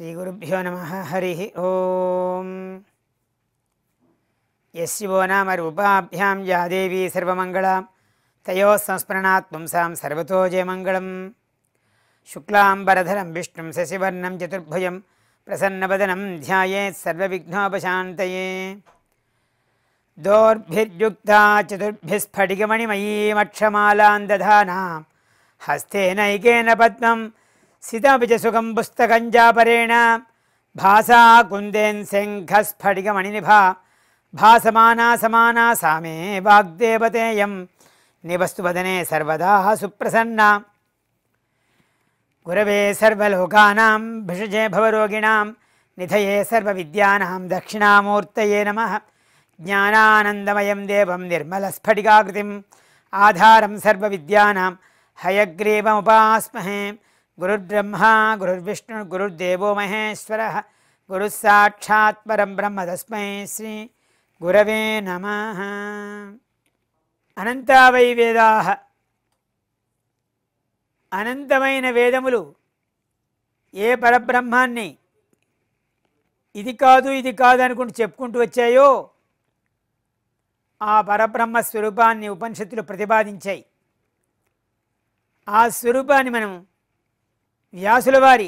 శ్రీగురుభ్యో నమ హరి ఓం యశివో నామ రూపాభ్యాం యా దేవీ సర్వమంగళాం తయో సంస్మరణాత్ పుంసాం సర్వతో జయమంగళం శుక్లాంబరధరం విష్ణుం శశివర్ణం చతుర్భుజం ప్రసన్నవదనం ధ్యాయేత్ సర్వవిఘ్నోపశాంతయే దోర్భిర్యుక్తా చతుర్భిస్ఫటికమణిమయీమక్షమాలాం దధానాం హస్తేనైకేన పద్మం సితమపి చ సుఖం పుస్తకంజాపరేణ భాసా కుందేన్ శంఖస్ఫటికమణినిభా భాసమానా సమానా సామే వాగ్దేవతేయం నివస్తువదనే సర్వదా సుప్రసన్నా గురవే సర్వలోకానాం భిషజే భవరోగిణాం నిధయే సర్వవిద్యానాం దక్షిణామూర్తయే నమ జ్ఞానానందమయం దేవం నిర్మలస్ఫటికాకృతిం ఆధారం సర్వవిద్యానాం హయగ్రీవముపాస్మహే గురుర్బ్రహ్మా గురుర్విష్ణు గురుర్దేవో మహేశ్వర గురుస్సాక్షాత్ పరం బ్రహ్మ తస్మై శ్రీ గురవే నమ అనంతా వై వేదా అనంతమైన వేదములు ఏ పరబ్రహ్మాన్ని ఇది కాదు ఇది కాదు అనుకుంటూ చెప్పుకుంటూ వచ్చాయో ఆ పరబ్రహ్మ స్వరూపాన్ని ఉపనిషత్తులు ప్రతిపాదించాయి ఆ స్వరూపాన్ని మనం వ్యాసుల వారి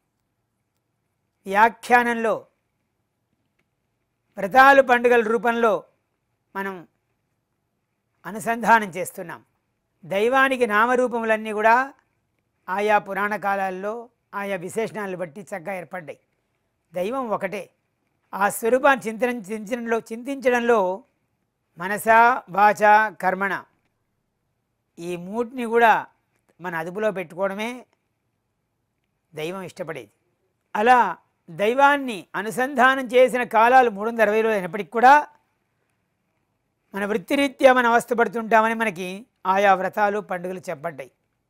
వ్యాఖ్యానంలో వ్రతాలు పండుగల రూపంలో మనం అనుసంధానం చేస్తున్నాం దైవానికి నామరూపములన్నీ కూడా ఆయా పురాణ కాలాల్లో ఆయా విశేషణాలను బట్టి చక్కగా ఏర్పడ్డాయి దైవం ఒకటే ఆ స్వరూపాన్ని చింతన చింతనలో చింతించడంలో మనస వాచ కర్మణ ఈ మూటిని కూడా మన అదుపులో పెట్టుకోవడమే దైవం ఇష్టపడేది అలా దైవాన్ని అనుసంధానం చేసిన కాలాలు మూడు వందల అరవై రోజులు అయినప్పటికీ కూడా మన వృత్తిరీత్యా మనం అవస్థపడుతుంటామని మనకి ఆయా వ్రతాలు పండుగలు చెప్పబడ్డాయి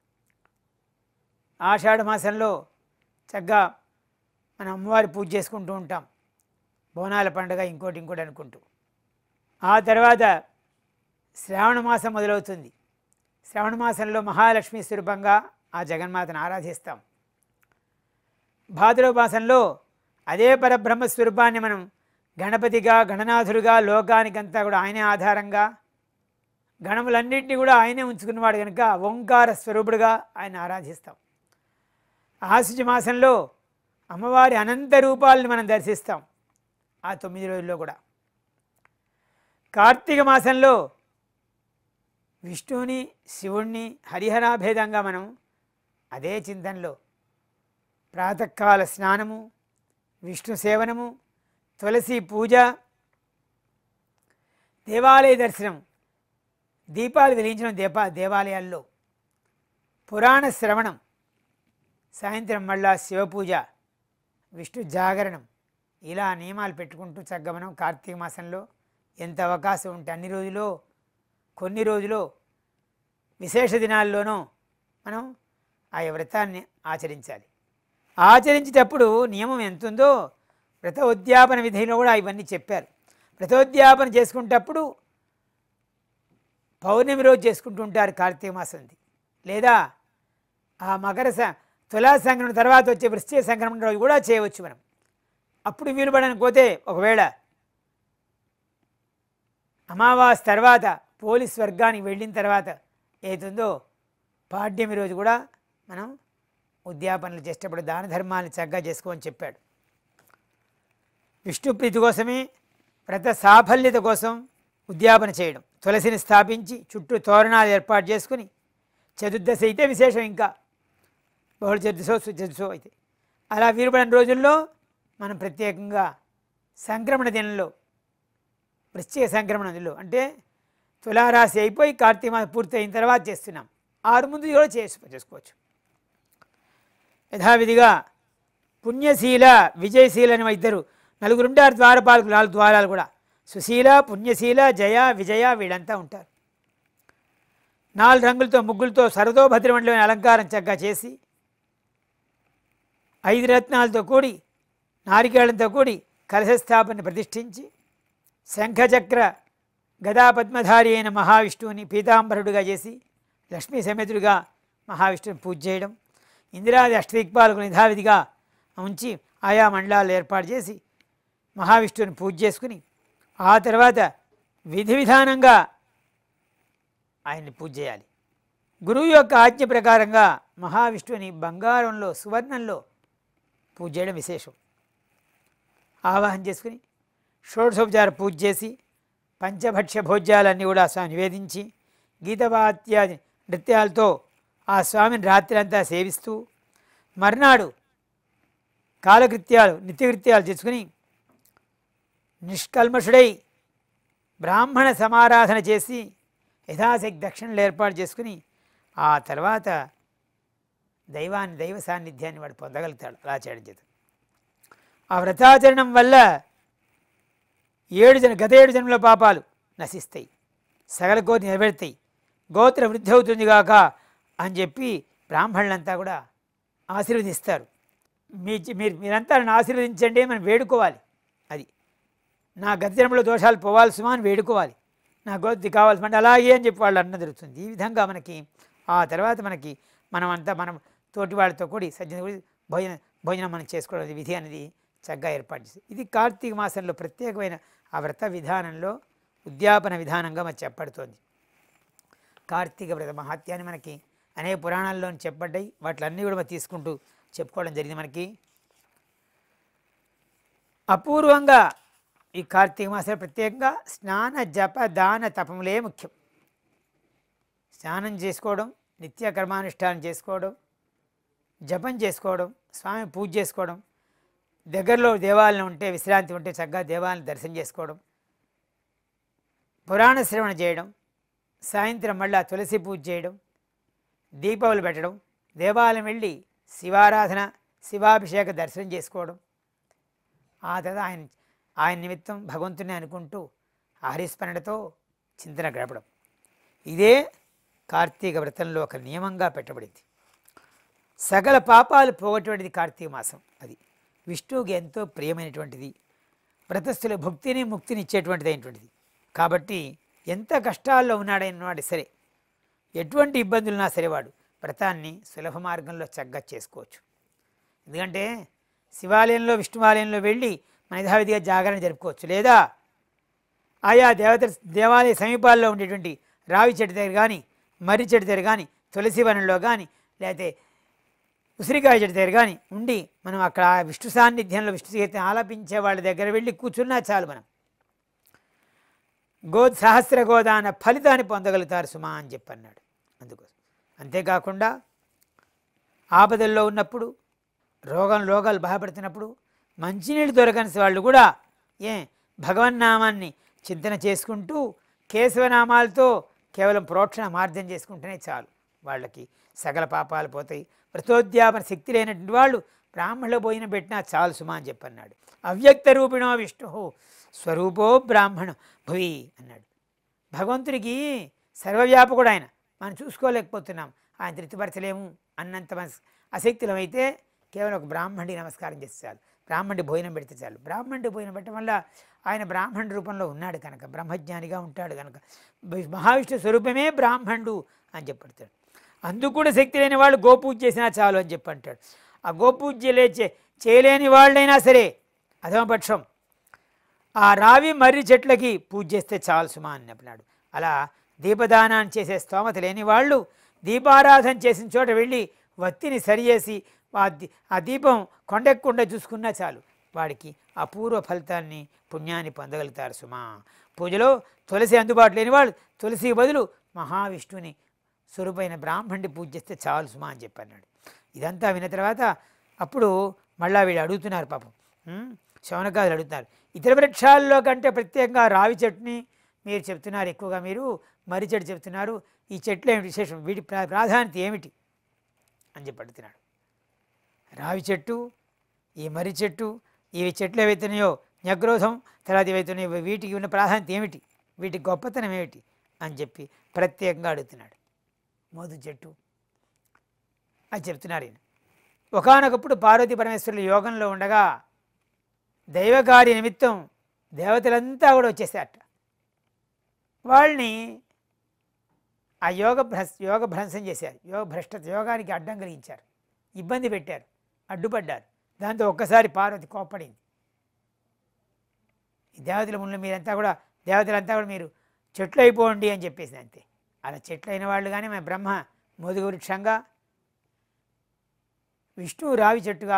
ఆషాఢ మాసంలో చక్కగా మనం అమ్మవారి పూజ చేసుకుంటూ ఉంటాం బోనాల పండుగ ఇంకోటి ఇంకోటి అనుకుంటూ ఆ తర్వాత శ్రావణ మాసం మొదలవుతుంది శ్రావణ మాసంలో మహాలక్ష్మి స్వరూపంగా ఆ జగన్మాతను ఆరాధిస్తాం భాద్రవ మాసంలో అదే పరబ్రహ్మ స్వరూపాన్ని మనం గణపతిగా గణనాథుడుగా లోకానికంతా కూడా ఆయనే ఆధారంగా గణములన్నింటినీ కూడా ఆయనే ఉంచుకున్నవాడు కనుక ఓంకార స్వరూపుడుగా ఆయన ఆరాధిస్తాం ఆశుజ మాసంలో అమ్మవారి అనంత రూపాలను మనం దర్శిస్తాం ఆ తొమ్మిది రోజుల్లో కూడా కార్తీక మాసంలో విష్ణువుని శివుణ్ణి హరిహరాభేదంగా మనం అదే చింతనలో ప్రాతకాల స్నానము విష్ణు సేవనము తులసి పూజ దేవాలయ దర్శనం దీపాలు వెలిగించడం దీపా దేవాలయాల్లో పురాణ శ్రవణం సాయంత్రం మళ్ళా శివపూజ విష్ణు జాగరణం ఇలా నియమాలు పెట్టుకుంటూ చక్కగా మనం కార్తీక మాసంలో ఎంత అవకాశం ఉంటే అన్ని రోజులో కొన్ని రోజులో విశేష దినాల్లోనూ మనం ఆ వ్రతాన్ని ఆచరించాలి ఆచరించేటప్పుడు నియమం ఎంత ఉందో వ్రతోద్యాపన విధిలో కూడా ఇవన్నీ చెప్పారు వ్రతోద్యాపన చేసుకునేటప్పుడు పౌర్ణమి రోజు చేసుకుంటూ ఉంటారు కార్తీక మాసంది లేదా ఆ మకర స తులా సంక్రమణ తర్వాత వచ్చే వృశ్చిక సంక్రమణ రోజు కూడా చేయవచ్చు మనం అప్పుడు వీలు పడకపోతే ఒకవేళ అమావాస్ తర్వాత పోలీస్ వర్గానికి వెళ్ళిన తర్వాత ఏతుందో పాడ్యమి రోజు కూడా మనం ఉద్యాపనలు చేసేటప్పుడు దాన ధర్మాన్ని చక్కగా చేసుకోమని చెప్పాడు విష్ణు ప్రీతి కోసమే వ్రత సాఫల్యత కోసం ఉద్యాపన చేయడం తులసిని స్థాపించి చుట్టూ తోరణాలు ఏర్పాటు చేసుకుని చతుర్దశి అయితే విశేషం ఇంకా బహుళ చతుర్దశో చతుర్దశో అయితే అలా వీరుపడిన రోజుల్లో మనం ప్రత్యేకంగా సంక్రమణ దినంలో వృశ్చిక సంక్రమణ దినంలో అంటే తులారాశి అయిపోయి కార్తీక మాసం పూర్తి అయిన తర్వాత చేస్తున్నాం ఆరు ముందు కూడా చేసు చేసుకోవచ్చు యథావిధిగా పుణ్యశీల విజయశీల అని ఇద్దరు నలుగురు ఉంటారు ద్వారపాలకు నాలుగు ద్వారాలు కూడా సుశీల పుణ్యశీల జయ విజయ వీళ్ళంతా ఉంటారు నాలుగు రంగులతో ముగ్గులతో సరదోభద్రమండలమైన అలంకారం చక్కగా చేసి ఐదు రత్నాలతో కూడి నారికేళంతో కూడి కలశస్థాపన ప్రతిష్ఠించి శంఖచక్ర గదా పద్మధారి అయిన మహావిష్ణువుని పీతాంబరుడుగా చేసి లక్ష్మీ సమేతుడిగా మహావిష్ణువుని పూజ చేయడం ఇందిరాది అష్టదిక్పాలకు నిధావిధిగా ఉంచి ఆయా మండలాలు ఏర్పాటు చేసి మహావిష్ణువుని పూజ చేసుకుని ఆ తర్వాత విధి విధానంగా ఆయన్ని పూజ చేయాలి గురువు యొక్క ఆజ్ఞ ప్రకారంగా మహావిష్ణువుని బంగారంలో సువర్ణంలో పూజ చేయడం విశేషం ఆవాహన చేసుకుని షోడశోపచార పూజ చేసి పంచభక్ష్య భోజ్యాలన్నీ కూడా స్వామి నివేదించి గీతవాత్యాది నృత్యాలతో ఆ స్వామిని రాత్రి అంతా సేవిస్తూ మర్నాడు కాలకృత్యాలు నిత్యకృత్యాలు చేసుకుని నిష్కల్మషుడై బ్రాహ్మణ సమారాధన చేసి యథాశక్తి దక్షిణలు ఏర్పాటు చేసుకుని ఆ తర్వాత దైవాన్ని దైవ సాన్నిధ్యాన్ని వాడు పొందగలుగుతాడు అలా చేయడం చేత ఆ వ్రతాచరణం వల్ల ఏడు జన గత ఏడు జన్మల పాపాలు నశిస్తాయి సగల కోరి నిలబెడతాయి గోత్ర వృద్ధి అవుతుంది గాక అని చెప్పి బ్రాహ్మణులంతా కూడా ఆశీర్వదిస్తారు మీ మీరు మీరంతా నన్ను ఆశీర్వదించండి మనం వేడుకోవాలి అది నా గత జన్మలో దోషాలు పోవాలి సుమా అని వేడుకోవాలి నా గోత్రి కావాల్సి అంటే అలాగే అని చెప్పి వాళ్ళు అన్న జరుగుతుంది ఈ విధంగా మనకి ఆ తర్వాత మనకి మనం అంతా మనం తోటి వాళ్ళతో కూడి సజ్జన కూడి భోజన భోజనం మనం చేసుకోవడం విధి అనేది చక్కగా ఏర్పాటు చేస్తుంది ఇది కార్తీక మాసంలో ప్రత్యేకమైన ఆ వ్రత విధానంలో ఉద్యాపన విధానంగా మనకు చెప్పబడుతోంది కార్తీక వ్రత మహాత్యాన్ని మనకి అనేక పురాణాల్లో చెప్పబడ్డాయి వాటిలన్నీ కూడా మనం తీసుకుంటూ చెప్పుకోవడం జరిగింది మనకి అపూర్వంగా ఈ కార్తీక మాసంలో ప్రత్యేకంగా స్నాన జప దాన తపములే ముఖ్యం స్నానం చేసుకోవడం నిత్య కర్మానుష్ఠానం చేసుకోవడం జపం చేసుకోవడం స్వామి పూజ చేసుకోవడం దగ్గరలో దేవాలయం ఉంటే విశ్రాంతి ఉంటే చక్కగా దేవాలయం దర్శనం చేసుకోవడం పురాణ శ్రవణ చేయడం సాయంత్రం మళ్ళా తులసి పూజ చేయడం దీపావళి పెట్టడం దేవాలయం వెళ్ళి శివారాధన శివాభిషేక దర్శనం చేసుకోవడం ఆ తర్వాత ఆయన ఆయన నిమిత్తం భగవంతుని అనుకుంటూ హరిస్మరణతో చింతన గడపడం ఇదే కార్తీక వ్రతంలో ఒక నియమంగా పెట్టబడింది సకల పాపాలు పోగొట్టేటువంటిది కార్తీక మాసం అది విష్ణువుకి ఎంతో ప్రియమైనటువంటిది వ్రతస్థుల భక్తిని ముక్తిని ఇచ్చేటువంటిది అయినటువంటిది కాబట్టి ఎంత కష్టాల్లో ఉన్నాడైన వాడు సరే ఎటువంటి ఇబ్బందులున్నా సరే వాడు వ్రతాన్ని సులభ మార్గంలో చక్కగా చేసుకోవచ్చు ఎందుకంటే శివాలయంలో విష్ణువాలయంలో వెళ్ళి మన యథావిధిగా జాగరణ జరుపుకోవచ్చు లేదా ఆయా దేవత దేవాలయ సమీపాల్లో ఉండేటువంటి రావి చెట్టు దగ్గర కానీ మర్రి చెట్టు దగ్గర కానీ తులసి వనంలో కానీ లేకపోతే ఉసిరికాయ చెట్టు దగ్గర కానీ ఉండి మనం అక్కడ ఆ విష్ణు సాన్నిధ్యంలో విష్ణు గీతం ఆలపించే వాళ్ళ దగ్గర వెళ్ళి కూర్చున్నా చాలు మనం గో సహస్ర గోదాన ఫలితాన్ని పొందగలుగుతారు సుమా అని చెప్పి అన్నాడు అందుకోసం అంతేకాకుండా ఆపదల్లో ఉన్నప్పుడు రోగం రోగాలు బాధపడుతున్నప్పుడు మంచినీళ్ళు దొరకని వాళ్ళు కూడా ఏ భగవన్నామాన్ని చింతన చేసుకుంటూ కేశవనామాలతో కేవలం ప్రోక్షణ మార్గం చేసుకుంటేనే చాలు వాళ్ళకి సకల పాపాలు పోతాయి వ్రతోద్యాపన శక్తి లేనటువంటి వాళ్ళు బ్రాహ్మణుల పోయిన పెట్టినా చాలు సుమా అని చెప్పన్నాడు అవ్యక్త రూపిణో విష్ణు స్వరూపో బ్రాహ్మణ భువి అన్నాడు భగవంతుడికి సర్వవ్యాపకుడు ఆయన మనం చూసుకోలేకపోతున్నాం ఆయన తృప్తిపరచలేము అన్నంత మన అశక్తులమైతే కేవలం ఒక బ్రాహ్మణుడికి నమస్కారం చేస్తే చాలు బ్రాహ్మణుడి భోజనం పెడితే చాలు బ్రాహ్మణుడి భోజనం పెట్టడం వల్ల ఆయన బ్రాహ్మణుడి రూపంలో ఉన్నాడు కనుక బ్రహ్మజ్ఞానిగా ఉంటాడు కనుక వి- మహావిష్ణు స్వరూపమే బ్రాహ్మణుడు అని చెప్పడతాడు అందుకు కూడా శక్తి లేని వాళ్ళు గోపూజ చేసినా చాలు అని చెప్పి అంటాడు ఆ గోపూజ చేయలే- చేయలేని వాళ్ళైనా సరే అధమపక్షం ఆ రావి మర్రి చెట్లకి పూజ చేస్తే చాలు సుమా అని చెప్పినాడు అలా దీపదానాన్ని చేసే స్తోమత లేని వాళ్ళు దీపారాధన చేసిన చోట వెళ్ళి వత్తిని సరిచేసి ఆ దీ- ఆ దీపం కొండెక్కకుండా చూసుకున్నా చాలు వాడికి అపూర్వ ఫలితాన్ని పుణ్యాన్ని పొందగలుగుతారు సుమా పూజలో తులసి అందుబాటు లేని వాళ్ళు తులసికి బదులు మహావిష్ణువుని స్వరూపైన బ్రాహ్మణుడి పూజ చేస్తే చాలు సుమా అని చెప్పన్నాడు ఇదంతా విన్న తర్వాత అప్పుడు మళ్ళా వీళ్ళు అడుగుతున్నారు పాపం ఉమ్, శవనకాదులు అడుగుతున్నారు ఇతర వృక్షాల్లో కంటే ప్రత్యేకంగా రావి చెట్టుని మీరు చెప్తున్నారు ఎక్కువగా మీరు మర్రి చెట్టు చెప్తున్నారు ఈ చెట్లు ఏమిటి విశేషం వీటి ప్రా- ప్రాధాన్యత ఏమిటి అని చెప్పి అడుగుతున్నాడు రావి చెట్టు ఈ మర్రి చెట్టు ఇవి చెట్లు ఏవైతున్నాయో న్యగ్రోధం తర్వాత ఏవైతున్నాయో వీటికి ఉన్న ప్రాధాన్యత ఏమిటి వీటి గొప్పతనం ఏమిటి అని చెప్పి ప్రత్యేకంగా అడుగుతున్నాడు మోదు చెట్టు అని చెప్తున్నారు ఈయన ఒకనొకప్పుడు పార్వతీ పరమేశ్వరులు యోగంలో ఉండగా దైవకార్య నిమిత్తం దేవతలంతా కూడా వచ్చేసారట వాళ్ళని ఆ యోగ భ్రస్ యోగ భ్రంశం చేశారు యోగ భ్రష్ట యోగానికి అడ్డం కలిగించారు ఇబ్బంది పెట్టారు అడ్డుపడ్డారు దాంతో ఒక్కసారి పార్వతి కోప్పడింది ఈ దేవతల ముందు మీరంతా కూడా దేవతలంతా కూడా మీరు చెట్లు అయిపోండి అని చెప్పేసి అంతే అలా చెట్లు అయిన వాళ్ళు కానీ మన బ్రహ్మ మోదుగు వృక్షంగా విష్ణువు రావి చెట్టుగా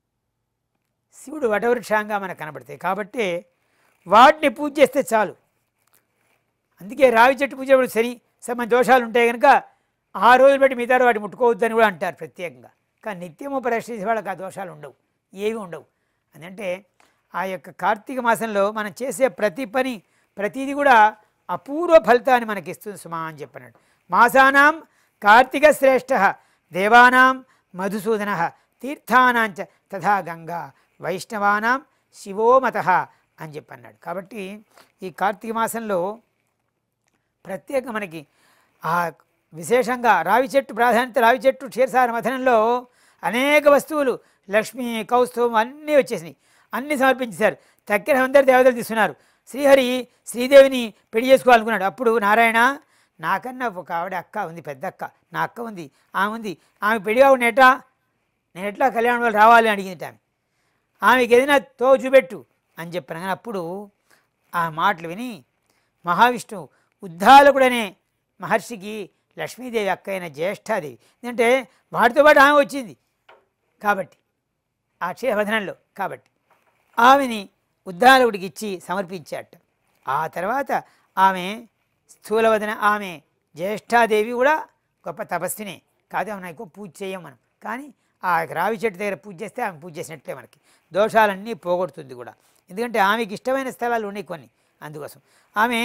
శివుడు వటవృక్షంగా మనకు కనబడతాయి కాబట్టి వాటిని పూజ చేస్తే చాలు అందుకే రావి చెట్టు పూజ చేసేప్పుడు శని సమ దోషాలు ఉంటాయి కనుక ఆ రోజులు బట్టి మిగతా వాటి ముట్టుకోవద్దని కూడా అంటారు ప్రత్యేకంగా కానీ నిత్యము పరిరక్షించే వాళ్ళకి ఆ దోషాలు ఉండవు ఏవి ఉండవు అదంటే ఆ యొక్క కార్తీక మాసంలో మనం చేసే ప్రతి పని ప్రతిదీ కూడా అపూర్వ ఫలితాన్ని మనకి ఇస్తుంది సుమా అని చెప్పినాడు మాసానాం కార్తీక శ్రేష్ఠ దేవానాం మధుసూదన తీర్థానాంచ తథా గంగా వైష్ణవానాం శివోమత అని చెప్పన్నాడు కాబట్టి ఈ కార్తీక మాసంలో ప్రత్యేక మనకి ఆ విశేషంగా రావి చెట్టు ప్రాధాన్యత రావి చెట్టు క్షీరసార మథనంలో అనేక వస్తువులు లక్ష్మి కౌస్తుభం అన్నీ వచ్చేసినాయి అన్నీ సమర్పించేశారు తక్కిన అందరు దేవతలు తీసుకున్నారు శ్రీహరి శ్రీదేవిని పెళ్లి చేసుకోవాలనుకున్నాడు అప్పుడు నారాయణ నాకన్నా ఒక ఆవిడ అక్క ఉంది పెద్ద అక్క నా అక్క ఉంది ఆమె ఉంది ఆమె పెళ్లిగా ఉన్న ఎట్లా నేను ఎట్లా కళ్యాణం వాళ్ళు రావాలి అని అడిగింది ఆమె ఆమెకి ఏదైనా తో చూపెట్టు అని చెప్పాను కానీ అప్పుడు ఆ మాటలు విని మహావిష్ణువు ఉద్దాలకుడనే మహర్షికి లక్ష్మీదేవి అక్క అయిన జ్యేష్ఠాదేవి ఎందుకంటే వాటితో పాటు ఆమె వచ్చింది కాబట్టి ఆ క్షీరవదనంలో కాబట్టి ఆమెని ఉద్దాలకుడికి ఇచ్చి సమర్పించాట ఆ తర్వాత ఆమె స్థూలవదన ఆమె జ్యేష్ఠాదేవి కూడా గొప్ప తపస్వినే కాదు ఆమె ఎక్కువ పూజ చేయం మనం కానీ ఆ రావి చెట్టు దగ్గర పూజ చేస్తే ఆమె పూజ చేసినట్లే మనకి దోషాలన్నీ పోగొడుతుంది కూడా ఎందుకంటే ఆమెకి ఇష్టమైన స్థలాలు ఉన్నాయి కొన్ని అందుకోసం ఆమె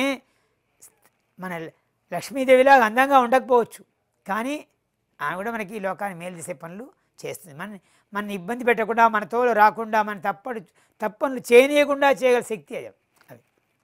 మన లక్ష్మీదేవిలాగా అందంగా ఉండకపోవచ్చు కానీ ఆమె కూడా మనకి ఈ లోకాన్ని మేలు చేసే పనులు చేస్తుంది మన మన ఇబ్బంది పెట్టకుండా మన తోలు రాకుండా మన తప్పడు తప్పనులు చేయనీయకుండా చేయగల శక్తి అది అది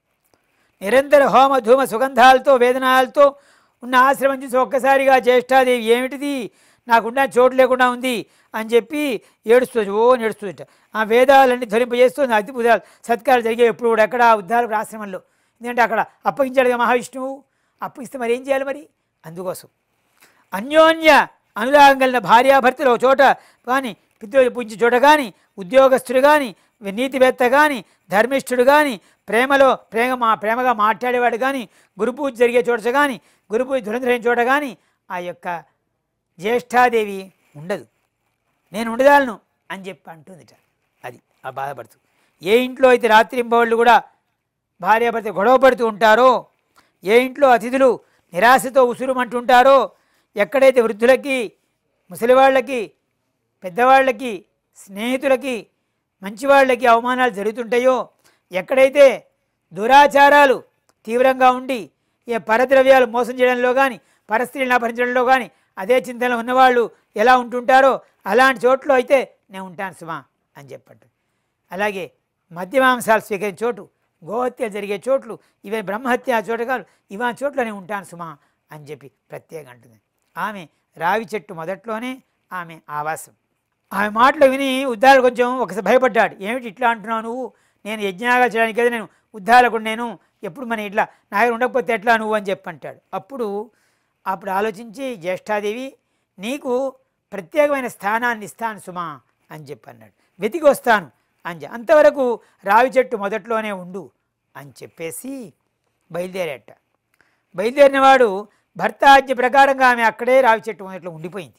నిరంతర హోమ ధూమ సుగంధాలతో వేదనాలతో ఉన్న ఆశ్రమం చూసి ఒక్కసారిగా జ్యేష్ఠాదేవి ఏమిటిది నాకుండా చోటు లేకుండా ఉంది అని చెప్పి ఏడుస్తుంది ఓ ఏడుస్తుందట ఆ వేదాలన్నీ ధ్వనింపజేస్తుంది అతి ఉదాలు సత్కారాలు జరిగే ఎప్పుడు కూడా ఎక్కడ ఉద్దాల ఆశ్రమంలో ఎందుకంటే అక్కడ అప్పగించాడుగా మహావిష్ణువు అప్పగిస్తే మరి ఏం చేయాలి మరి అందుకోసం అన్యోన్య అనురాగం కలిగిన భార్యాభర్తలు ఒక చోట కానీ పితృ పూజ చోట కానీ ఉద్యోగస్తుడు కానీ నీతివేత్త కానీ ధర్మిష్ఠుడు కానీ ప్రేమలో ప్రేమ మా ప్రేమగా మాట్లాడేవాడు కానీ గురు పూజ జరిగే చోట కానీ గురు పూజ దురంధరైన చోట కానీ ఆ యొక్క జ్యేష్ఠాదేవి ఉండదు నేను ఉండదాలను అని చెప్పి అంటుందిట అది ఆ బాధపడుతూ ఏ ఇంట్లో అయితే రాత్రింబవళ్ళు కూడా భార్యాభర్త గొడవ పడుతూ ఉంటారో ఏ ఇంట్లో అతిథులు నిరాశతో ఉసురుమంటుంటారో ఎక్కడైతే వృద్ధులకి ముసలివాళ్ళకి పెద్దవాళ్ళకి స్నేహితులకి మంచివాళ్ళకి అవమానాలు జరుగుతుంటాయో ఎక్కడైతే దురాచారాలు తీవ్రంగా ఉండి ఏ పరద్రవ్యాలు మోసం చేయడంలో కానీ పరస్త్రీలను అపహరించడంలో కానీ అదే చింతనలో ఉన్నవాళ్ళు ఎలా ఉంటుంటారో అలాంటి చోట్ల అయితే నేను ఉంటాను సుమా అని చెప్పట్టు అలాగే మద్యమాంసాలు స్వీకరించే చోటు గోహత్య జరిగే చోట్లు ఇవే బ్రహ్మహత్య చోట కాదు ఇవా చోట్ల నేను ఉంటాను సుమా అని చెప్పి ప్రత్యేకంగా అంటుంది ఆమె రావి చెట్టు మొదట్లోనే ఆమె ఆవాసం ఆమె మాటలు విని ఉద్దాలు కొంచెం ఒకసారి భయపడ్డాడు ఏమిటి ఇట్లా అంటున్నావు నువ్వు నేను యజ్ఞాగా చేయడానికి కదా నేను ఉద్దాలకుడు నేను ఎప్పుడు మన ఇట్లా నా దగ్గర ఉండకపోతే ఎట్లా నువ్వు అని చెప్పి అంటాడు అప్పుడు అప్పుడు ఆలోచించి జ్యేష్ఠాదేవి నీకు ప్రత్యేకమైన స్థానాన్ని ఇస్తాను సుమా అని చెప్పి అన్నాడు వెతికి వస్తాను అని చె- అంతవరకు రావి చెట్టు మొదట్లోనే ఉండు అని చెప్పేసి బయలుదేరాట బయలుదేరిన వాడు భర్త ఆజ్ఞ ప్రకారంగా ఆమె అక్కడే రావి చెట్టు మొదట్లో ఉండిపోయింది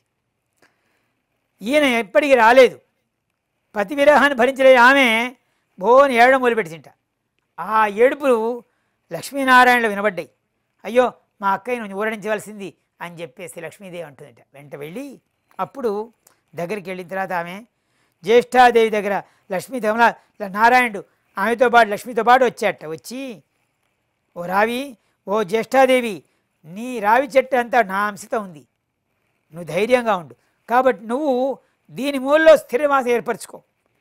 ఈయన ఎప్పటికీ రాలేదు పతి విరహాన్ని భరించలే ఆమె భోని ఏడడం మొదలుపెట్టింట ఆ ఏడుపులు లక్ష్మీనారాయణలో వినబడ్డాయి అయ్యో మా అక్కయ్యను ఊరడించవలసింది అని చెప్పేసి లక్ష్మీదేవి అంటుందట వెంట వెళ్ళి అప్పుడు దగ్గరికి వెళ్ళిన తర్వాత ఆమె జ్యేష్ఠాదేవి దగ్గర లక్ష్మీ కమలా నారాయణుడు ఆమెతో పాటు లక్ష్మితో పాటు వచ్చాట వచ్చి ఓ రావి ఓ జ్యేష్ఠాదేవి నీ రావి చెట్టు అంతా నా అంశతో ఉంది నువ్వు ధైర్యంగా ఉండు కాబట్టి నువ్వు దీని మూలలో స్థిరవాసం ఏర్పరచుకో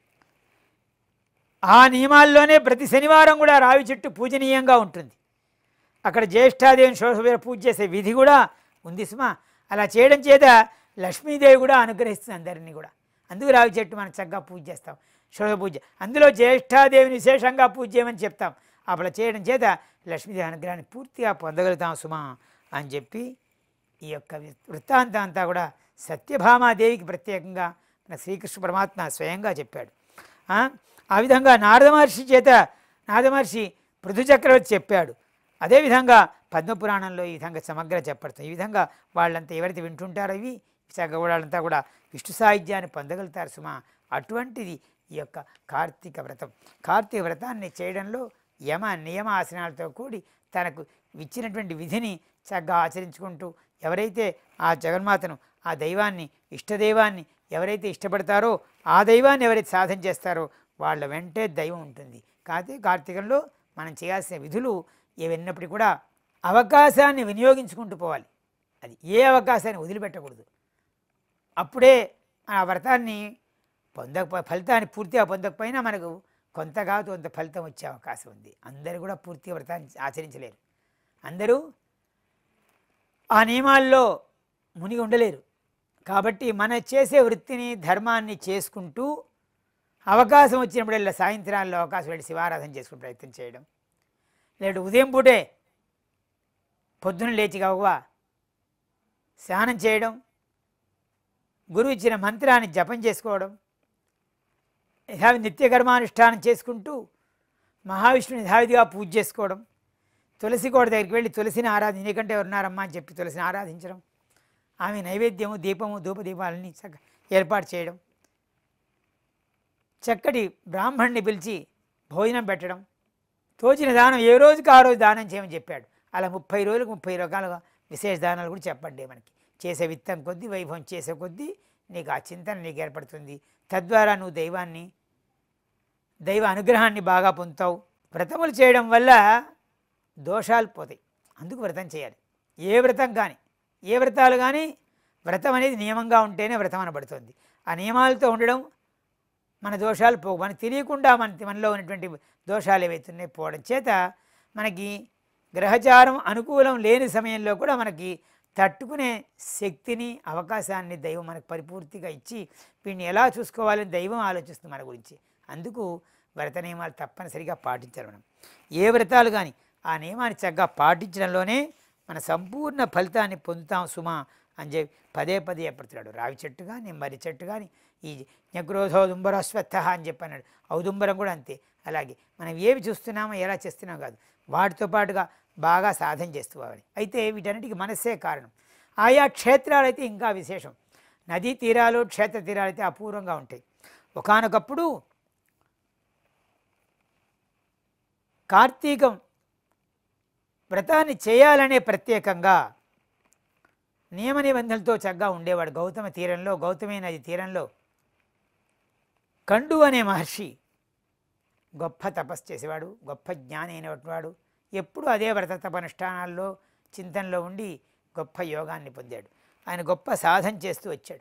ఆ నియమాల్లోనే ప్రతి శనివారం కూడా రావి చెట్టు పూజనీయంగా ఉంటుంది అక్కడ జ్యేష్ఠాదేవిని షోడశోపచార పూజ చేసే విధి కూడా ఉంది సుమా అలా చేయడం చేత లక్ష్మీదేవి కూడా అనుగ్రహిస్తుంది అందరినీ కూడా అందుకు రావి చెట్టు మనం చక్కగా పూజ చేస్తాం షోడశ పూజ అందులో జ్యేష్ఠాదేవిని విశేషంగా పూజ చేయమని చెప్తాం అలా చేయడం చేత లక్ష్మీదేవి అనుగ్రహాన్ని పూర్తిగా పొందగలుగుతాం సుమా అని చెప్పి ఈ యొక్క వృత్తాంతం అంతా కూడా సత్యభామాదేవికి ప్రత్యేకంగా మన శ్రీకృష్ణ పరమాత్మ స్వయంగా చెప్పాడు ఆ? ఆ విధంగా నారద మహర్షి చేత నారద మహర్షి పృథు చక్రవర్తి చెప్పాడు అదేవిధంగా పద్మపురాణంలో ఈ విధంగా సమగ్ర చెప్పడుతుంది ఈ విధంగా వాళ్ళంతా ఎవరైతే వింటుంటారో ఇవి చక్కగా వాళ్ళంతా కూడా విష్ణు సాహిత్యాన్ని పొందగలుగుతారు సుమా అటువంటిది ఈ యొక్క కార్తీక వ్రతం కార్తీక వ్రతాన్ని చేయడంలో యమ నియమ ఆసనాలతో కూడి తనకు ఇచ్చినటువంటి విధిని చక్కగా ఆచరించుకుంటూ ఎవరైతే ఆ జగన్మాతను ఆ దైవాన్ని ఇష్టదైవాన్ని ఎవరైతే ఇష్టపడతారో ఆ దైవాన్ని ఎవరైతే సాధన చేస్తారో వాళ్ళ వెంటే దైవం ఉంటుంది కాకపోతే కార్తీకంలో మనం చేయాల్సిన విధులు ఏవన్నప్పటికీ కూడా అవకాశాన్ని వినియోగించుకుంటూ పోవాలి అది ఏ అవకాశాన్ని వదిలిపెట్టకూడదు అప్పుడే ఆ వ్రతాన్ని పొందక ఫలితాన్ని పూర్తిగా పొందకపోయినా మనకు కొంతగా కొంత ఫలితం వచ్చే అవకాశం ఉంది అందరూ కూడా పూర్తిగా వ్రతాన్ని ఆచరించలేరు అందరూ ఆ నియమాల్లో మునిగి ఉండలేరు కాబట్టి మన చేసే వృత్తిని ధర్మాన్ని చేసుకుంటూ అవకాశం వచ్చినప్పుడల్లా సాయంత్రాల్లో అవకాశం వెళ్ళి శివారాధన చేసుకుని ప్రయత్నం చేయడం లేడు ఉదయం పూటే పొద్దున లేచి గవ్వా స్నానం చేయడం గురువు ఇచ్చిన మంత్రాన్ని జపం చేసుకోవడం యథావి నిత్య కర్మానుష్ఠానం చేసుకుంటూ మహావిష్ణుని యథావిధిగా పూజ చేసుకోవడం తులసి కోట దగ్గరికి వెళ్ళి తులసిని ఆరాధి నీకంటే ఉన్నారమ్మా అని చెప్పి తులసిని ఆరాధించడం ఆమె నైవేద్యము దీపము ధూపదీపాలని చక్క ఏర్పాటు చేయడం చక్కటి బ్రాహ్మణ్ణి పిలిచి భోజనం పెట్టడం తోచిన దానం ఏ రోజుకి ఆ రోజు దానం చేయమని చెప్పాడు అలా ముప్పై రోజులకు ముప్పై రకాలుగా విశేష దానాలు కూడా చెప్పండి మనకి చేసే విత్తం కొద్దీ వైభవం చేసే కొద్దీ నీకు ఆ చింతన నీకు ఏర్పడుతుంది తద్వారా నువ్వు దైవాన్ని దైవ అనుగ్రహాన్ని బాగా పొందుతావు వ్రతములు చేయడం వల్ల దోషాలు పోతాయి అందుకు వ్రతం చేయాలి ఏ వ్రతం కానీ ఏ వ్రతాలు కానీ వ్రతం అనేది నియమంగా ఉంటేనే వ్రతం అనబడుతుంది ఆ నియమాలతో ఉండడం మన దోషాలు పోవు మనకు తెలియకుండా మన మనలో ఉన్నటువంటి దోషాలు ఏవైతున్నాయి పోవడం చేత మనకి గ్రహచారం అనుకూలం లేని సమయంలో కూడా మనకి తట్టుకునే శక్తిని అవకాశాన్ని దైవం మనకు పరిపూర్తిగా ఇచ్చి వీడిని ఎలా చూసుకోవాలని దైవం ఆలోచిస్తుంది మన గురించి అందుకు వ్రత నియమాలు తప్పనిసరిగా పాటించాలి మనం ఏ వ్రతాలు కానీ ఆ నియమాన్ని చక్కగా పాటించడంలోనే మన సంపూర్ణ ఫలితాన్ని పొందుతాం సుమా అని చెప్పి పదే పదే చెప్పడుతున్నాడు రావి చెట్టు కానీ మర్రి చెట్టు కానీ ఈ జ్ఞగ్రోధోదుంబర అశ్వత్థ అని చెప్పన్నాడు ఔదుంబరం కూడా అంతే అలాగే మనం ఏవి చూస్తున్నామో ఎలా చేస్తున్నాం కాదు వాటితో పాటుగా బాగా సాధన చేస్తూ పోవాలి అయితే వీటన్నిటికీ మనస్సే కారణం ఆయా క్షేత్రాలు అయితే ఇంకా విశేషం నదీ తీరాలు క్షేత్ర తీరాలు అయితే అపూర్వంగా ఉంటాయి ఒకానొకప్పుడు కార్తీకం వ్రతాన్ని చేయాలనే ప్రత్యేకంగా నియమ నిబంధనలతో చక్కగా ఉండేవాడు గౌతమ తీరంలో గౌతమి నది తీరంలో కండు అనే మహర్షి గొప్ప తపస్సు చేసేవాడు గొప్ప జ్ఞాని అయినటువంటి వాడు ఎప్పుడూ అదే వ్రత తపనుష్ఠానాల్లో చింతనలో ఉండి గొప్ప యోగాన్ని పొందాడు ఆయన గొప్ప సాధన చేస్తూ వచ్చాడు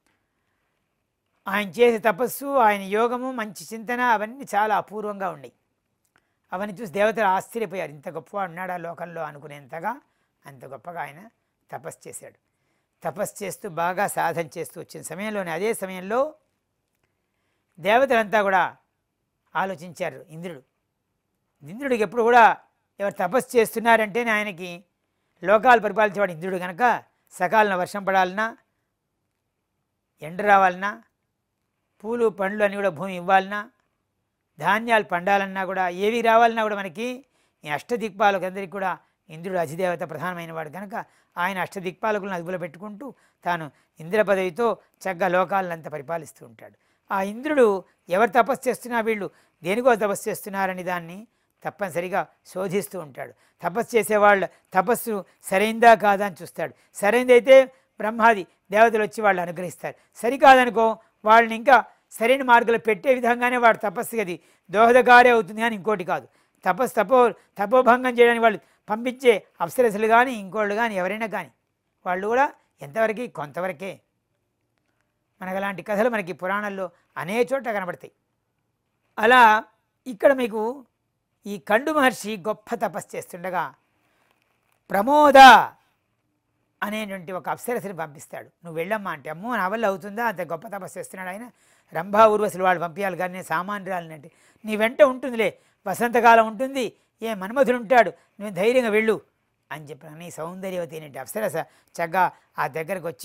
ఆయన చేసే తపస్సు ఆయన యోగము మంచి చింతన అవన్నీ చాలా అపూర్వంగా ఉన్నాయి అవన్నీ చూసి దేవతలు ఆశ్చర్యపోయారు ఇంత గొప్పవాడు ఉన్నాడా లోకంలో అనుకునేంతగా అంత గొప్పగా ఆయన తపస్సు చేశాడు తపస్సు చేస్తూ బాగా సాధన చేస్తూ వచ్చిన సమయంలోనే అదే సమయంలో దేవతలంతా కూడా ఆలోచించారు ఇంద్రుడు ఇంద్రుడికి ఎప్పుడు కూడా ఎవరు తపస్సు చేస్తున్నారంటేనే ఆయనకి లోకాలు పరిపాలించేవాడు ఇంద్రుడు కనుక సకాలన వర్షం పడాలన్నా ఎండ రావాలన్నా పూలు పండ్లు అన్నీ కూడా భూమి ఇవ్వాలన్నా ధాన్యాలు పండాలన్నా కూడా ఏవి రావాలన్నా కూడా మనకి ఈ అష్టదిక్పాలకు అందరికీ కూడా ఇంద్రుడు అధిదేవత ప్రధానమైన వాడు కనుక ఆయన అష్టదిక్పాలకులను అదుపులో పెట్టుకుంటూ తాను ఇంద్ర పదవితో చక్కగా లోకాలనంతా పరిపాలిస్తూ ఉంటాడు ఆ ఇంద్రుడు ఎవరు తపస్సు చేస్తున్నా వీళ్ళు దేనికో తపస్సు చేస్తున్నారని దాన్ని తప్పనిసరిగా శోధిస్తూ ఉంటాడు తపస్సు చేసేవాళ్ళ తపస్సు సరైందా కాదా అని చూస్తాడు సరైనదైతే బ్రహ్మాది దేవతలు వచ్చి వాళ్ళు అనుగ్రహిస్తారు సరికాదనుకో వాళ్ళని ఇంకా సరైన మార్గంలో పెట్టే విధంగానే వాడు తపస్సు అది దోహదకారే అవుతుంది కానీ ఇంకోటి కాదు తపస్సు తపో తపోభంగం చేయడానికి వాళ్ళు పంపించే అప్సరసలు కానీ ఇంకోళ్ళు కానీ ఎవరైనా కానీ వాళ్ళు కూడా ఎంతవరకు కొంతవరకే మనకు అలాంటి కథలు మనకి పురాణాల్లో అనేక చోట్ల కనబడతాయి అలా ఇక్కడ మీకు ఈ కండు మహర్షి గొప్ప తపస్సు చేస్తుండగా ప్రమోద అనేటువంటి ఒక అప్సరసని పంపిస్తాడు నువ్వు వెళ్ళమ్మా అంటే అమ్మో నా వల్ల అవుతుందా అంత గొప్ప తపస్సు చేస్తున్నాడు ఆయన రంభా ఊర్వశులు వాళ్ళు పంపించాలి కానీ నేను సామాన్యురాలినంటే నీ వెంట ఉంటుందిలే వసంతకాలం ఉంటుంది ఏ మన్మధుడు ఉంటాడు నువ్వు ధైర్యంగా వెళ్ళు అని చెప్పిన నీ సౌందర్యవతి అనేటి అప్సరస చక్కగా ఆ దగ్గరకు వచ్చి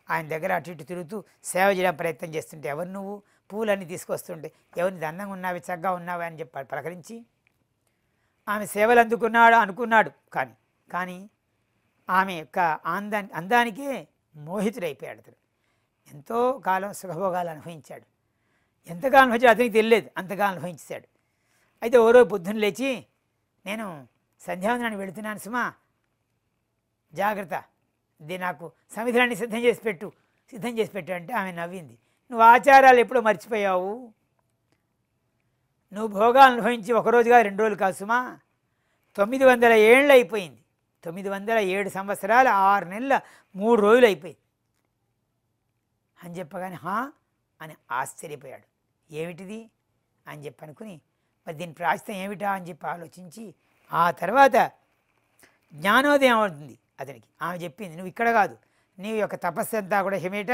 ఆయన దగ్గర అటు ఇటు తిరుగుతూ సేవ చేయడం ప్రయత్నం చేస్తుంటే ఎవరు నువ్వు పూలన్నీ తీసుకొస్తుంటే ఎవరిని అందంగా ఉన్నావి చక్కగా ఉన్నావా అని చెప్పి పలకరించి ఆమె సేవలు అందుకున్నాడు అనుకున్నాడు కానీ కానీ ఆమె యొక్క ఆందా అందానికే మోహితుడైపోయాడు అతడు ఎంతో కాలం సుఖభోగాలు అనుభవించాడు ఎంతగా అనుభవించాడు అతనికి తెలియలేదు అంతగా అనుభవించాడు అయితే ఓ రోజు పొద్దున్న లేచి నేను సంధ్యావందనానికి వెళుతున్నాను సుమా జాగ్రత్త ఇది నాకు సమిధులన్నీ సిద్ధం చేసి పెట్టు సిద్ధం చేసి పెట్టు అంటే ఆమె నవ్వింది నువ్వు ఆచారాలు ఎప్పుడో మర్చిపోయావు నువ్వు భోగాలు అనుభవించి ఒక రోజుగా రెండు రోజులు కాదు సుమా తొమ్మిది వందల ఏళ్ళు అయిపోయింది తొమ్మిది వందల ఏడు సంవత్సరాలు ఆరు నెలల మూడు రోజులు అయిపోయింది అని చెప్పగానే హా అని ఆశ్చర్యపోయాడు ఏమిటిది అని చెప్పి అనుకుని మరి దీని ప్రాచితం ఏమిటా అని చెప్పి ఆలోచించి ఆ తర్వాత జ్ఞానోదయం అవుతుంది అతనికి ఆమె చెప్పింది నువ్వు ఇక్కడ కాదు నీ యొక్క తపస్సు అంతా కూడా ఏమిటా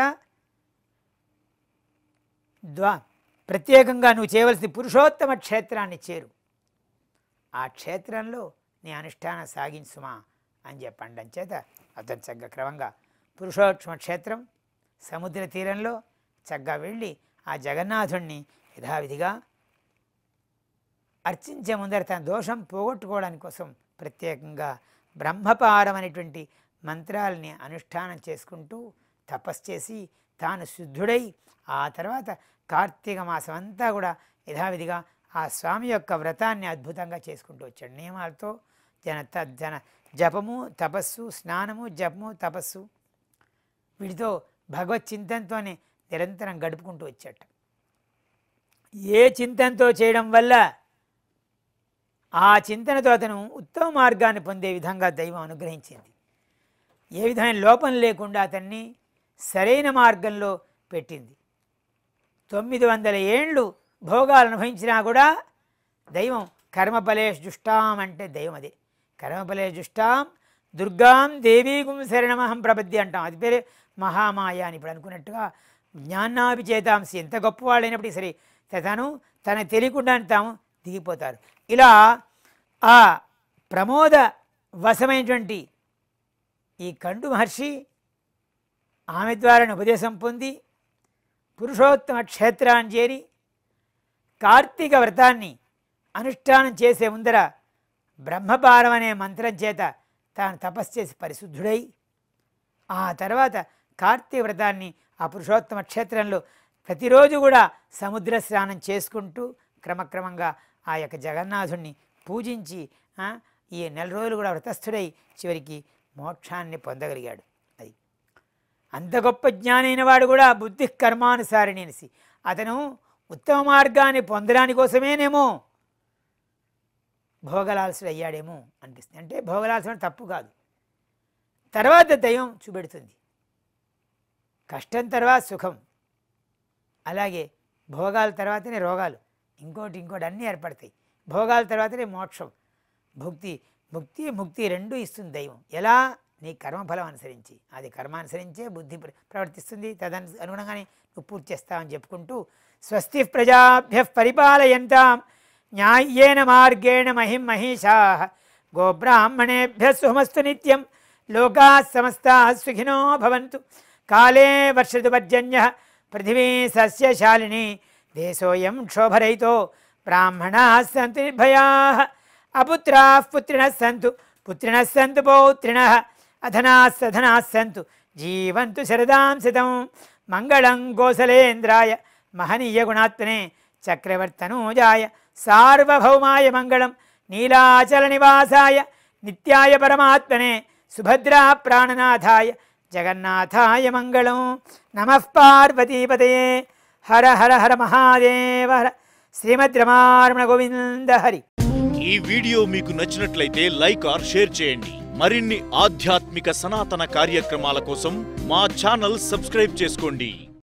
ద్వా ప్రత్యేకంగా నువ్వు చేయవలసిన పురుషోత్తమ క్షేత్రాన్ని చేరు ఆ క్షేత్రంలో నీ అనుష్ఠానం సాగించుమా అని చెప్పండి చేత అతను చక్కగా క్రమంగా పురుషోత్తమ క్షేత్రం సముద్ర తీరంలో చక్కగా వెళ్ళి ఆ జగన్నాథుణ్ణి యథావిధిగా అర్చించే ముందర తన దోషం పోగొట్టుకోవడానికి కోసం ప్రత్యేకంగా బ్రహ్మపారం అనేటువంటి మంత్రాలని అనుష్ఠానం చేసుకుంటూ తపస్సు చేసి తాను శుద్ధుడై ఆ తర్వాత కార్తీక మాసం అంతా కూడా యథావిధిగా ఆ స్వామి యొక్క వ్రతాన్ని అద్భుతంగా చేసుకుంటూ వచ్చాడు నియమాలతో జన త- జన జపము తపస్సు స్నానము జపము తపస్సు వీటితో భగవత్ చింతనతోనే నిరంతరం గడుపుకుంటూ వచ్చాట ఏ చింతనతో చేయడం వల్ల ఆ చింతనతో అతను ఉత్తమ మార్గాన్ని పొందే విధంగా దైవం అనుగ్రహించింది ఏ విధమైన లోపం లేకుండా అతన్ని సరైన మార్గంలో పెట్టింది తొమ్మిది వందల ఏండ్లు భోగాలు అనుభవించినా కూడా దైవం కర్మఫలేష్ జుష్టాం అంటే దైవం అదే కర్మఫలే జుష్టాం దుర్గాం దేవీగుం శరణమహం ప్రపద్ది అంటాం అది పేరే మహామాయ అని ఇప్పుడు అనుకున్నట్టుగా జ్ఞానాభి చేతాంసి ఎంత గొప్పవాళ్ళైనప్పటికీ సరే తను తన తెలియకుండానే తాము దిగిపోతారు ఇలా ఆ ప్రమోద వశమైనటువంటి ఈ కండు మహర్షి ఆమె ద్వారా ఉపదేశం పొంది పురుషోత్తమ క్షేత్రాన్ని చేరి కార్తీక వ్రతాన్ని అనుష్ఠానం చేసే ముందర బ్రహ్మపారం అనే మంత్రం చేత తాను తపస్సు చేసి పరిశుద్ధుడై ఆ తర్వాత కార్తీక వ్రతాన్ని ఆ పురుషోత్తమ క్షేత్రంలో ప్రతిరోజు కూడా సముద్ర స్నానం చేసుకుంటూ క్రమక్రమంగా ఆ యొక్క జగన్నాథుణ్ణి పూజించి ఆ, ఈ నెల రోజులు కూడా వ్రతస్థుడై చివరికి మోక్షాన్ని పొందగలిగాడు అది అంత గొప్ప జ్ఞానైన వాడు కూడా బుద్ధి కర్మానుసారిణి అనేసి అతను ఉత్తమ మార్గాన్ని పొందడానికి కోసమేనేమో భోగలాల్సుడు అయ్యాడేమో అనిపిస్తుంది అంటే భోగలాల్సిన తప్పు కాదు తర్వాత దైవం చూపెడుతుంది కష్టం తర్వాత సుఖం అలాగే భోగాల తర్వాతనే రోగాలు ఇంకోటి ఇంకోటి అన్నీ ఏర్పడతాయి భోగాల తర్వాతనే మోక్షం భుక్తి ముక్తి ముక్తి రెండూ ఇస్తుంది దైవం ఎలా నీ కర్మఫలం అనుసరించి అది కర్మ అనుసరించే బుద్ధి ప్ర- ప్రవర్తిస్తుంది తదను అనుగుణంగానే నువ్వు పూర్తి చేస్తావని చెప్పుకుంటూ స్వస్తి ప్రజాభ్య పరిపాలయంతాం న్యాయ్యేన మార్గేణ మహిం మహిషా గోబ్రాహ్మణేభ్య సుమస్తు నిత్యం లోకా సమస్తా సుఖినో భవంతు కాలే వర్షతు పర్జన్య పృథివీ సస్యశాలిని దేశోయం క్షోభరహితో బ్రాహ్మణా సంతు నిర్భయా అపుత్రా పుత్రిణ సంతు పుత్రిణ సంతు పౌత్రిణ అధనా సధనా సంతు జీవంతు శరదాం శతం మంగళం కోసలేంద్రాయ మహనీయ గుణాత్మనే చక్రవర్తనూజాయ సార్వభౌమాయ మంగళం నీలాచల నివాసాయ నిత్యాయ పరమాత్మనే సుభద్రా ప్రాణనాథాయ జగన్నాథాయ మంగళం నమః పార్వతీపతయే హర హర హర మహాదేవ హర శ్రీమద్ రమారమణ గోవింద హరి ఈ వీడియో మీకు నచ్చినట్లయితే లైక్ ఆర్ షేర్ చేయండి మరిన్ని ఆధ్యాత్మిక సనాతన కార్యక్రమాల కోసం మా ఛానల్ సబ్స్క్రైబ్ చేసుకోండి